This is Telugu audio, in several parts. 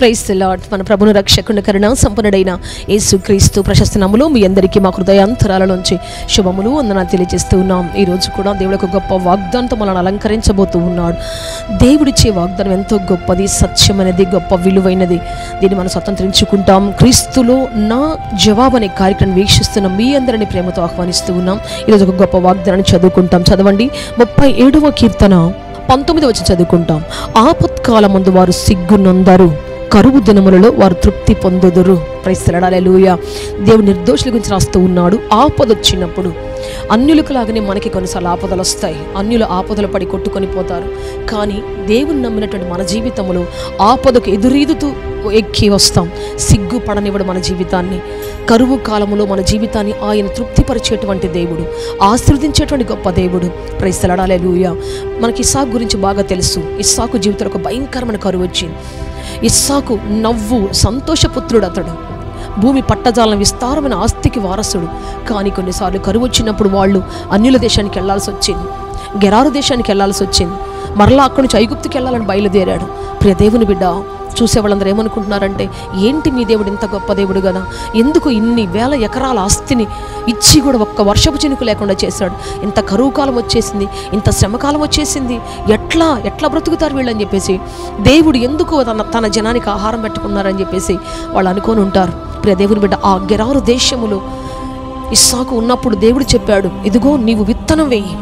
ప్రైస్ లాడ్ మన ప్రభును రక్షకుని కరుణ సంపన్నుడైన యేసుక్రీస్తు ప్రశస్త నామములో మీ అందరికీ మా హృదయాంతరాల నుంచి శుభములు వందనాలు తెలియజేస్తూ ఉన్నాం ఈ రోజు కూడా దేవుడు ఒక గొప్ప వాగ్దానంతో మనల్ని అలంకరించబోతూ ఉన్నాడు దేవుడిచ్చే వాగ్దానం ఎంతో గొప్పది సత్యమైనది గొప్ప విలువైనది దీన్ని మనం స్వతంత్రించుకుంటాం క్రీస్తులో నా జవాబు అనే కార్యక్రమం వీక్షిస్తున్న మీ అందరిని ప్రేమతో ఆహ్వానిస్తూ ఉన్నాం ఈరోజు ఒక గొప్ప వాగ్దానాన్ని చదువుకుంటాం చదవండి ముప్పై ఏడవ కీర్తన పంతొమ్మిది వచ్చి చదువుకుంటాం ఆపత్కాలమందు వారు సిగ్గునందరు కరువు దినములలో వారు తృప్తి పొందుదురు ప్రైస్తలడాలూయ దేవుడు నిర్దోషుల గురించి రాస్తూ ఉన్నాడు ఆపద వచ్చినప్పుడు అన్యులకు లాగానే మనకి కొన్నిసార్లు ఆపదలు వస్తాయి అన్యులు ఆపదలు పడి కొట్టుకొని పోతారు కానీ దేవుని నమ్మినటువంటి మన జీవితంలో ఆపదకు ఎదురీదుతూ ఎక్కి వస్తాం సిగ్గు పడనివ్వడు మన జీవితాన్ని కరువు కాలములో మన జీవితాన్ని ఆయన తృప్తిపరిచేటువంటి దేవుడు ఆశీర్వదించేటువంటి గొప్ప దేవుడు ప్రైస్తలడాలే లూయ మనకి ఇస్సాకు గురించి బాగా తెలుసు ఇస్సాకు జీవితంలో ఒక భయంకరమైన కరువు వచ్చింది ఇస్సాకు నవ్వు సంతోషపుత్రుడు అతడు భూమి పట్టజాలం విస్తారమైన ఆస్తికి వారసుడు కానీ కొన్నిసార్లు కరువు వచ్చినప్పుడు వాళ్ళు అన్యుల దేశానికి వెళ్లాల్సి వచ్చింది గెరారు దేశానికి వెళ్లాల్సి వచ్చింది మరలా అక్కడి నుంచి ఐగుప్తుకి వెళ్ళాలని బయలుదేరాడు ప్రియ దేవుని బిడ్డ చూసే వాళ్ళందరూ ఏమనుకుంటున్నారంటే ఏంటి మీ దేవుడు ఇంత గొప్ప దేవుడు కదా ఎందుకు ఇన్ని వేల ఎకరాల ఆస్తిని ఇచ్చి కూడా ఒక్క వర్షపు చినుకు లేకుండా చేశాడు ఇంత కరువు కాలం వచ్చేసింది ఇంత శ్రమకాలం వచ్చేసింది ఎట్లా ఎట్లా బ్రతుకుతారు వీళ్ళని చెప్పేసి దేవుడు ఎందుకు తన తన జనానికి ఆహారం పెట్టుకున్నారని చెప్పేసి వాళ్ళు అనుకొని ఉంటారు ప్రియ దేవుని బిడ్డ ఆ గెరారు దేశములో ఇస్సాకు ఉన్నప్పుడు దేవుడు చెప్పాడు ఇదిగో నీవు విత్తనం వేయి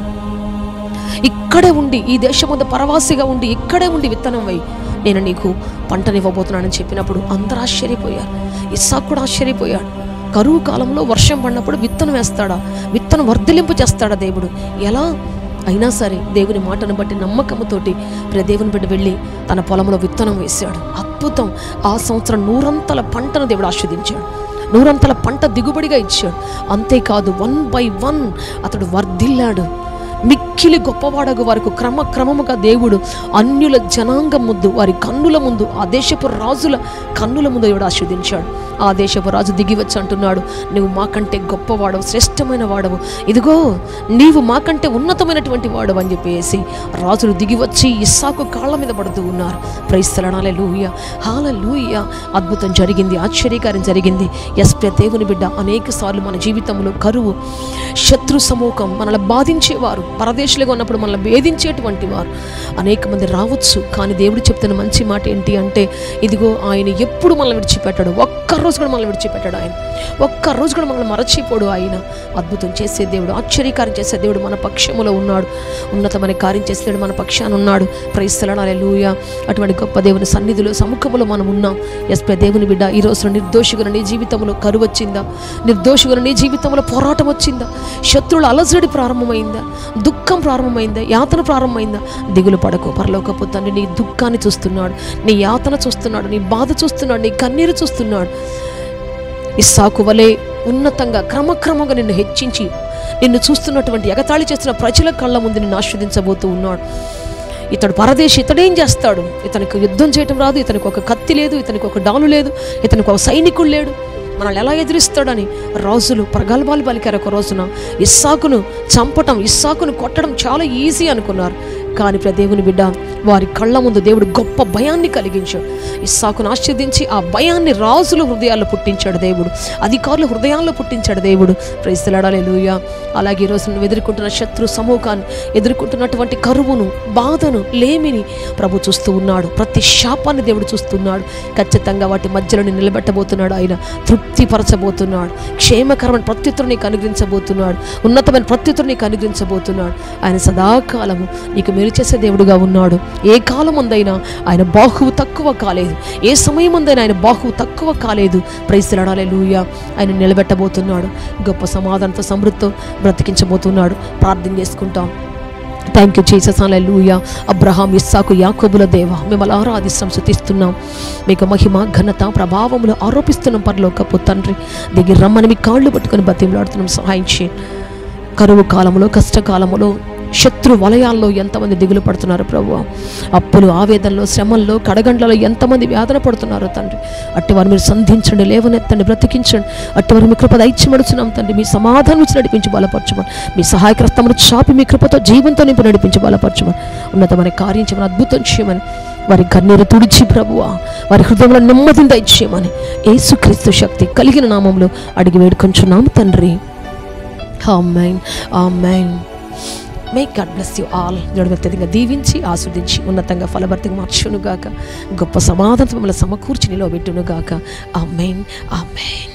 ఇక్కడే ఉండి ఈ దేశం ముందు పరవాసిగా ఉండి ఇక్కడే ఉండి విత్తనం వేయి నేను నీకు పంటనివ్వబోతున్నానని చెప్పినప్పుడు అందరూ ఆశ్చర్యపోయారు ఇస్సాకు కూడా ఆశ్చర్యపోయాడు కరువు కాలంలో వర్షం పడినప్పుడు విత్తనం వేస్తాడా విత్తనం వర్ధలింపు చేస్తాడా దేవుడు ఎలా అయినా సరే దేవుని మాటను బట్టి నమ్మకంతోటి ప్రియ దేవుని బిడ్డ వెళ్ళి తన పొలంలో విత్తనం వేశాడు అద్భుతం ఆ సంవత్సరం నూరంతల పంటను దేవుడు ఆస్వాదించాడు నూరంతల పంట దిగుబడిగా ఇచ్చాడు అంతేకాదు వన్ బై వన్ అతడు వర్ధిల్లాడు మిక్కిలి గొప్పవాడగు వారికి క్రమక్రమముగా దేవుడు అన్యుల జనాంగం ముందు వారి కన్నుల ముందు ఆ దేశపు రాజుల కన్నుల ముందు దేవుడు ఆస్వాదించాడు ఆ దేశపు రాజు దిగి వచ్చి అంటున్నాడు నువ్వు మాకంటే గొప్పవాడవు శ్రేష్టమైన వాడవు ఇదిగో నీవు మాకంటే ఉన్నతమైనటువంటి వాడవు అని చెప్పేసి రాజులు దిగి వచ్చి ఇస్సాకు కాళ్ళ మీద పడుతూ ఉన్నారు ప్రైస్తలనాలే లూయ హాల లూయ అద్భుతం జరిగింది ఆశ్చర్యకారం జరిగింది ఎస్ప్ర దేవుని బిడ్డ అనేక సార్లు మన జీవితంలో కరువు శత్రు సమూహం మనల్ని బాధించేవారు పరదేశులుగా ఉన్నప్పుడు మనల్ని వేధించేటువంటి వారు అనేక మంది రావచ్చు కానీ దేవుడు చెప్తున్న మంచి మాట ఏంటి అంటే ఇదిగో ఆయన ఎప్పుడు మనల్ని విడిచిపెట్టాడు ఒక్క రోజు కూడా మనల్ని విడిచిపెట్టాడు ఆయన ఒక్క రోజు కూడా మనల్ని మరచిపోడు ఆయన అద్భుతం చేసే దేవుడు ఆశ్చర్యకారం చేసే దేవుడు మన పక్షములో ఉన్నాడు ఉన్నతమైన కార్యం చేసే దేవుడు మన పక్షాన ఉన్నాడు ప్రైస్తలడాలే లూయ అటువంటి గొప్ప దేవుని సన్నిధిలో సముఖంలో మనం ఉన్నాం ఎస్పే దేవుని బిడ్డ ఈ రోజున నిర్దోషిగా నీ జీవితంలో కరువు వచ్చిందా నిర్దోషిగా నీ జీవితంలో పోరాటం వచ్చిందా శత్రువుల అలజడి ప్రారంభమైందా దుఃఖం ప్రారంభమైందా యాతన ప్రారంభమైందా దిగులు పడకు పరలోకపు తండ్రి నీ దుఃఖాన్ని చూస్తున్నాడు నీ యాతన చూస్తున్నాడు నీ బాధ చూస్తున్నాడు నీ కన్నీరు చూస్తున్నాడు ఇస్సాకు వలె ఉన్నతంగా క్రమక్రమంగా నిన్ను హెచ్చించి నిన్ను చూస్తున్నటువంటి ఎగతాళి చేస్తున్న ప్రజల కళ్ళ ముందు నిన్ను ఆస్వాదించబోతూ ఉన్నాడు ఇతడు పరదేశి ఇతడేం చేస్తాడు ఇతనికి యుద్ధం చేయటం రాదు ఇతనికి ఒక కత్తి లేదు ఇతనికి ఒక డాలు లేదు ఇతనికి ఒక సైనికుడు లేడు మనల్ని ఎలా ఎదిరిస్తాడని రాజులు ప్రగల్భాలు పలికారు ఒక రోజున ఇస్సాకును చంపటం ఇస్సాకును కొట్టడం చాలా ఈజీ అనుకున్నారు కానీ ప్రియ దేవుని బిడ్డ వారి కళ్ళ ముందు దేవుడు గొప్ప భయాన్ని కలిగించాడు ఇస్సాకును ఆశ్రదించి ఆ భయాన్ని రాజుల హృదయాల్లో పుట్టించాడు దేవుడు అధికారుల హృదయాల్లో పుట్టించాడు దేవుడు ప్రైస్తలాడాలి లూయ అలాగే ఈరోజు నువ్వు ఎదుర్కొంటున్న శత్రు సమూహాన్ని ఎదుర్కొంటున్నటువంటి కరువును బాధను లేమిని ప్రభు చూస్తూ ఉన్నాడు ప్రతి శాపాన్ని దేవుడు చూస్తున్నాడు ఖచ్చితంగా వాటి మధ్యలో నిన్ను నిలబెట్టబోతున్నాడు ఆయన తృప్తిపరచబోతున్నాడు క్షేమకరమైన ప్రత్యుత్తరం నీకు అనుగ్రహించబోతున్నాడు ఉన్నతమైన ప్రత్యుత్తరం నీకు అనుగ్రహించబోతున్నాడు ఆయన సదాకాలము నీకు మేలు చేసే దేవుడుగా ఉన్నాడు ఏ కాలం ఉందైనా ఆయన బాహువు తక్కువ కాలేదు ఏ సమయం ఉందైనా ఆయన బాహువు తక్కువ కాలేదు ప్రైస్తులాడాలే లూయ ఆయన నిలబెట్టబోతున్నాడు గొప్ప సమాధానంతో సమృద్ధితో బ్రతికించబోతున్నాడు ప్రార్థన చేసుకుంటాం థ్యాంక్ యూ జీసస్ లూయ అబ్రహాం ఇస్సాకు యాకోబుల దేవ మిమ్మల్ని ఆరాధిస్తాం శుతిస్తున్నాం మీకు మహిమ ఘనత ప్రభావములు ఆరోపిస్తున్నాం పరలోకపు తండ్రి దిగి రమ్మని మీ కాళ్ళు పట్టుకొని బతిమలాడుతున్నాం సహాయం చేయండి కరువు కాలంలో కష్టకాలంలో శత్రు వలయాల్లో ఎంతమంది దిగులు పడుతున్నారు ప్రభు అప్పులు ఆవేదనలో శ్రమల్లో కడగండ్లలో ఎంతమంది వేదన పడుతున్నారు తండ్రి అట్టి వారు మీరు సంధించండి లేవనెత్తండి బ్రతికించండి అట్టి వారు మీ కృప దైత్యమడుచున్నాం తండ్రి మీ సమాధానం ఇచ్చి నడిపించి బలపరచమని మీ సహాయకరస్తమును చాపి మీ కృపతో జీవంతో నింపి నడిపించి బలపరచమని ఉన్నతమైన కార్యం చేయమని అద్భుతం చేయమని వారి కన్నీరు తుడిచి ప్రభువా వారి హృదయంలో నెమ్మదిని దయచేయమని యేసుక్రీస్తు శక్తి కలిగిన నామంలో అడిగి వేడుకొంచున్నాము తండ్రి amen amen may God bless you all దేవుడు అత్యధికంగా దీవించి ఆస్వాదించి ఉన్నతంగా ఫలభర్తిగా మార్చునుగాక గొప్ప సమాధానం మిమ్మల్ని సమకూర్చి నిలవబెట్టునుగాక ఆమెన్ ఆమెన్